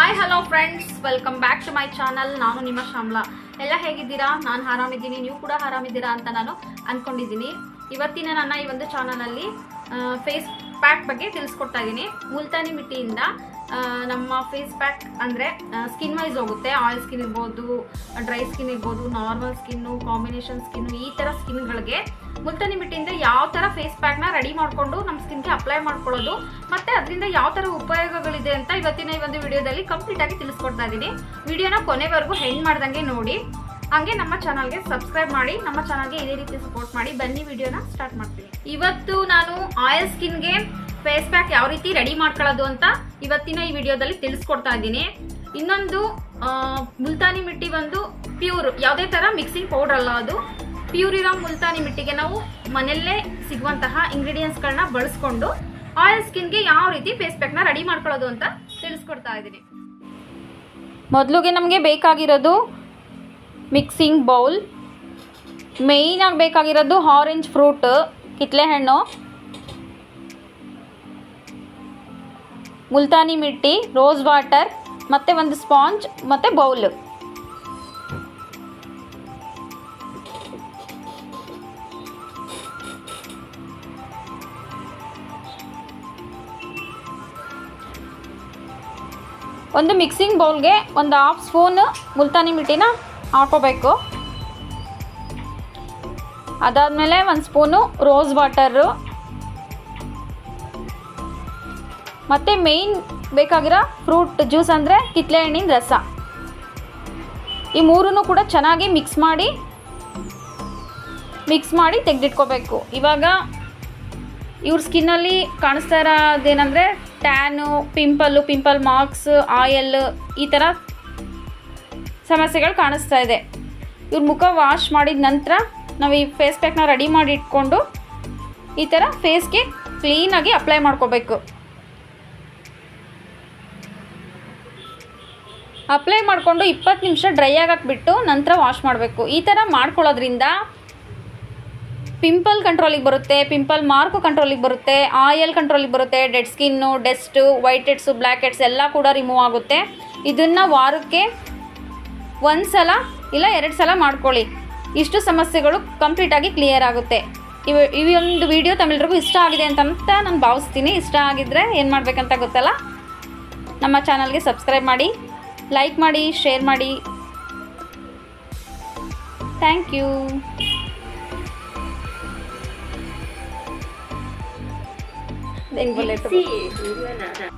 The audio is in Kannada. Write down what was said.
hi hello friends welcome back to my channel ನಾನು ನಿಮ್ಮ ಶ್ಯಾಮ್ಲಾ ಎಲ್ಲ ಹೇಗಿದ್ದೀರಾ ನಾನು ಆರಾಮಿದ್ದೀನಿ ನೀವು ಕೂಡ ಆರಾಮಿದ್ದೀರಾ ಅಂತ ನಾನು ಅಂದ್ಕೊಂಡಿದ್ದೀನಿ ಇವತ್ತಿನ ನನ್ನ ಈ ಒಂದು ಚಾನಲಲ್ಲಿ ಫೇಸ್ ಪ್ಯಾಕ್ ಬಗ್ಗೆ ತಿಳಿಸ್ಕೊಡ್ತಾ ಇದ್ದೀನಿ ಮುಲ್ತಾನಿ ಮಿಟ್ಟಿಯಿಂದ ಆ, ನಮ್ಮ ಫೇಸ್ ಪ್ಯಾಕ್ ಅಂದರೆ ಸ್ಕಿನ್ ವೈಸ್ ಹೋಗುತ್ತೆ ಆಯಿಲ್ ಸ್ಕಿನ್ ಇರ್ಬೋದು ಡ್ರೈ ಸ್ಕಿನ್ ಇರ್ಬೋದು ನಾರ್ಮಲ್ ಸ್ಕಿನ್ನು ಕಾಂಬಿನೇಷನ್ ಸ್ಕಿನ್ನು ಈ ಥರ ಸ್ಕಿನ್ಗಳಿಗೆ ಮುಲ್ತಾನಿ ಮಿಟ್ಟಿಯಿಂದ ಯಾವ ಥರ ಫೇಸ್ ಪ್ಯಾಕ್ನ ರೆಡಿ ಮಾಡಿಕೊಂಡು ನಮ್ಮ ಸ್ಕಿನ್ಗೆ ಅಪ್ಲೈ ಮಾಡ್ಕೊಳ್ಳೋದು ಮತ್ತು ಅದರಿಂದ ಯಾವ ಥರ ಉಪಯೋಗಗಳಿದೆ ಅಂತ ಇವತ್ತಿನ ಈ ಒಂದು ವಿಡಿಯೋದಲ್ಲಿ ಕಂಪ್ಲೀಟಾಗಿ ತಿಳಿಸ್ಕೊಡ್ತಾ ಇದ್ದೀನಿ ವಿಡಿಯೋನ ಕೊನೆವರೆಗೂ ಹೆಣ್ಣು ಮಾಡ್ದಂಗೆ ನೋಡಿ ಹಂಗೆ ನಮ್ಮ ಚಾನಲ್ಗೆ ಸಬ್ಸ್ಕ್ರೈಬ್ ಮಾಡಿ ನಮ್ಮ ಚಾನಲ್ಗೆ ಇದೇ ರೀತಿ ಸಪೋರ್ಟ್ ಮಾಡಿ ಬನ್ನಿ ವಿಡಿಯೋನ ಸ್ಟಾರ್ಟ್ ಮಾಡ್ತೀನಿ ಇವತ್ತು ನಾನು ಆಯಿಲ್ ಸ್ಕಿನ್ಗೆ ಫೇಸ್ ಪ್ಯಾಕ್ ಯಾವ ರೀತಿ ರೆಡಿ ಮಾಡ್ಕೊಳ್ಳೋದು ಅಂತ ಇವತ್ತಿನ ಈ ವಿಡಿಯೋದಲ್ಲಿ ತಿಳಿಸ್ಕೊಡ್ತಾ ಇದ್ದೀನಿ ಇನ್ನೊಂದು ಆ, ಮುಲ್ತಾನಿ ಮಿಟ್ಟಿ ಒಂದು ಪ್ಯೂರ್ ಯಾವುದೇ ಥರ ಮಿಕ್ಸಿಂಗ್ ಪೌಡರ್ ಅಲ್ಲ ಅದು ಪ್ಯೂರ್ ಇರೋ ಮುಲ್ತಾನಿ ಮಿಟ್ಟಿಗೆ ನಾವು ಮನೆಯಲ್ಲೇ ಸಿಗುವಂತಹ ಇಂಗ್ರೀಡಿಯೆಂಟ್ಸ್ಗಳನ್ನ ಬಳಸ್ಕೊಂಡು ಆಯಿಲ್ ಸ್ಕಿನ್ಗೆ ಯಾವ ರೀತಿ ಫೇಸ್ ಪ್ಯಾಕ್ನ ರೆಡಿ ಮಾಡ್ಕೊಳ್ಳೋದು ಅಂತ ತಿಳಿಸ್ಕೊಡ್ತಾ ಇದ್ದೀನಿ ಮೊದಲಿಗೆ ನಮಗೆ ಬೇಕಾಗಿರೋದು ಮಿಕ್ಸಿಂಗ್ ಬೌಲ್ ಮೇಯ್ನಾಗಿ ಬೇಕಾಗಿರೋದು ಆರೆಂಜ್ ಫ್ರೂಟ್ ಕಿತ್ಲೆ ಹಣ್ಣು ಮುಲ್ತಾನಿ ಮಿಟ್ಟಿ ರೋಸ್ ವಾಟರ್ ಮತ್ತು ಒಂದು ಸ್ಪಾಂಜ್ ಮತ್ತು ಬೌಲ್ ಒಂದು ಮಿಕ್ಸಿಂಗ್ ಬೌಲ್ಗೆ ಒಂದು ಹಾಫ್ ಸ್ಪೂನ್ ಮುಲ್ತಾನಿ ಮಿಟ್ಟಿನ ಹಾಕೋಬೇಕು ಅದಾದಮೇಲೆ ಒಂದು ಸ್ಪೂನು ರೋಸ್ ವಾಟರು ಮತ್ತು ಮೇಯ್ನ್ ಬೇಕಾಗಿರೋ ಫ್ರೂಟ್ ಜ್ಯೂಸ್ ಅಂದರೆ ಕಿತ್ಲೆ ಹಣ್ಣಿನ ರಸ ಈ ಮೂರನ್ನು ಕೂಡ ಚೆನ್ನಾಗಿ ಮಿಕ್ಸ್ ಮಾಡಿ ಮಿಕ್ಸ್ ಮಾಡಿ ತೆಗೆದಿಟ್ಕೋಬೇಕು ಇವಾಗ ಇವ್ರ ಸ್ಕಿನ್ನಲ್ಲಿ ಕಾಣಿಸ್ತಾ ಇರೋದೇನೆಂದರೆ tan pimple pimple marks oil ಈ ಥರ ಸಮಸ್ಯೆಗಳು ಕಾಣಿಸ್ತಾ ಇದೆ ಇವ್ರ ಮುಖ ವಾಶ್ ಮಾಡಿದ ನಂತರ ನಾವು ಈ ಫೇಸ್ ಪ್ಯಾಕ್ನ ರೆಡಿ ಮಾಡಿ ಇಟ್ಕೊಂಡು ಈ ಥರ ಫೇಸ್ಗೆ ಕ್ಲೀನಾಗಿ ಅಪ್ಲೈ ಮಾಡ್ಕೋಬೇಕು ಅಪ್ಲೈ ಮಾಡಿಕೊಂಡು ಇಪ್ಪತ್ತು ನಿಮಿಷ ಡ್ರೈ ಆಗಕ್ಕೆ ಬಿಟ್ಟು ನಂತರ ವಾಶ್ ಮಾಡಬೇಕು ಈ ಥರ ಮಾಡ್ಕೊಳ್ಳೋದ್ರಿಂದ ಪಿಂಪಲ್ ಕಂಟ್ರೋಲಿಗೆ ಬರುತ್ತೆ ಪಿಂಪಲ್ ಮಾರ್ಕು ಕಂಟ್ರೋಲಿಗೆ ಬರುತ್ತೆ ಆಯಲ್ ಕಂಟ್ರೋಲಿಗೆ ಬರುತ್ತೆ dead skin dust white heads black heads ಎಲ್ಲ ಕೂಡ ರಿಮೂವ್ ಆಗುತ್ತೆ ಇದನ್ನು ವಾರಕ್ಕೆ ಒಂದು ಸಲ ಇಲ್ಲ ಎರಡು ಸಲ ಮಾಡ್ಕೊಳ್ಳಿ ಇಷ್ಟು ಸಮಸ್ಯೆಗಳು ಕಂಪ್ಲೀಟಾಗಿ ಕ್ಲಿಯರ್ ಆಗುತ್ತೆ ಇವ ಈ ಒಂದು ವಿಡಿಯೋ ತಮ್ಮೆಲ್ರಿಗೂ ಇಷ್ಟ ಆಗಿದೆ ಅಂತ ಅಂತ ನಾನು ಭಾವಿಸ್ತೀನಿ ಇಷ್ಟ ಆಗಿದ್ದರೆ ಏನು ಮಾಡಬೇಕಂತ ಗೊತ್ತಲ್ಲ ನಮ್ಮ ಚಾನಲ್ಗೆ ಸಬ್ಸ್ಕ್ರೈಬ್ ಮಾಡಿ ಲೈಕ್ ಮಾಡಿ ಶೇರ್ ಮಾಡಿ ಥ್ಯಾಂಕ್ ಯು ಹೆಂಗೆ Sì, sì,